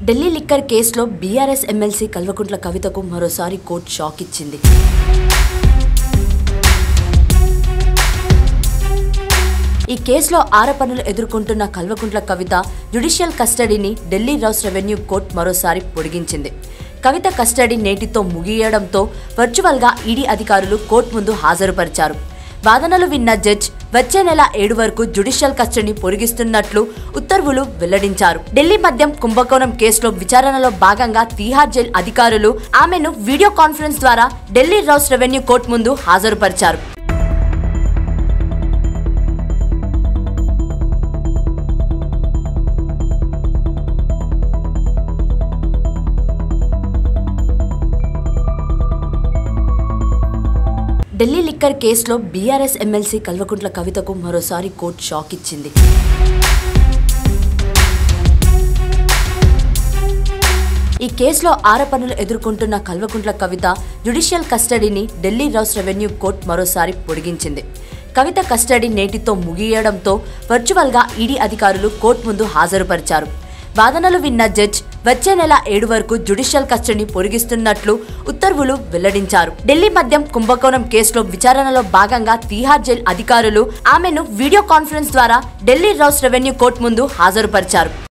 Delhi liquor కేసులో BRS MLC Kalvakuntla కవితకు మరోసారి కోర్టు షాక్ ఇచ్చింది ఈ కేసులో ఆరోపణలు ఎదుర్కొంటున్న కల్వకుంట్ల కవిత జ్యుడిషియల్ కస్టడీని ఢిల్లీ రౌస్ రెవెన్యూ కోర్టు మరోసారి పొడిగించింది కవిత కస్టడీ నేటితో ముగియడంతో వర్చువల్గా ఈడీ అధికారులు కోర్టు ముందు హాజరుపరిచారు వాదనలు విన్న జడ్జ్ వచ్చే నెల ఏడు వరకు జ్యుడిషియల్ కస్టడీ పొడిగిస్తున్నట్లు ఉత్తర్వులు వెల్లడించారు ఢిల్లీ మద్యం కుంభకోణం కేసులో విచారణలో భాగంగా తీహార్ జైల్ అధికారులు ఆమెను వీడియో కాన్ఫరెన్స్ ద్వారా ఢిల్లీ రౌస్ రెవెన్యూ కోర్టు ముందు హాజరుపరిచారు ఢిల్లీ లిక్కర్ కేసులో బీఆర్ఎస్ ఎమ్మెల్సీ కల్వకుంట్ల కవితకు మరోసారి కోర్టు షాక్ ఇచ్చింది ఈ కేసులో ఆరోపణలు ఎదుర్కొంటున్న కల్వకుంట్ల కవిత జ్యుడిషియల్ కస్టడీని ఢిల్లీ రౌస్ రెవెన్యూ కోర్టు మరోసారి పొడిగించింది కవిత కస్టడీ నేటితో ముగియడంతో వర్చువల్గా ఈడీ అధికారులు కోర్టు ముందు హాజరుపరిచారు వాదనలు విన్న జడ్జ్ వచ్చే నెల ఏడు వరకు జ్యుడిషియల్ కస్టడీ పొడిగిస్తున్నట్లు ఉత్తర్వులు వెల్లడించారు ఢిల్లీ మద్యం కుంభకోణం కేసులో విచారణలో భాగంగా తీహార్ జైల్ అధికారులు ఆమెను వీడియో కాన్ఫరెన్స్ ద్వారా ఢిల్లీ రౌస్ రెవెన్యూ కోర్టు ముందు హాజరుపరిచారు